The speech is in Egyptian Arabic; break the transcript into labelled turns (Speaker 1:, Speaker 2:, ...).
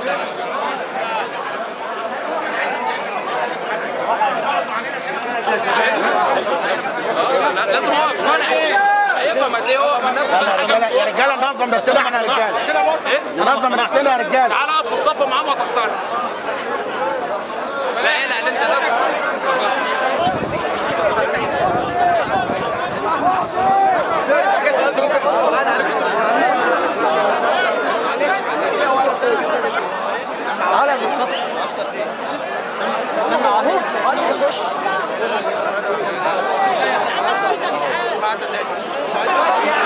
Speaker 1: لا، لازم هو يقتنع هيفهم هتلاقيه هو من نفسه
Speaker 2: يا رجاله يا رجاله ننظم نفسنا احنا يا رجاله
Speaker 1: ايه؟
Speaker 2: ننظم نفسنا يا رجاله
Speaker 1: تعالى اقف في الصف معاهم وتقتنع لا اقلع اللي انت لابسه
Speaker 3: تعالى يا مصطفى
Speaker 2: اهو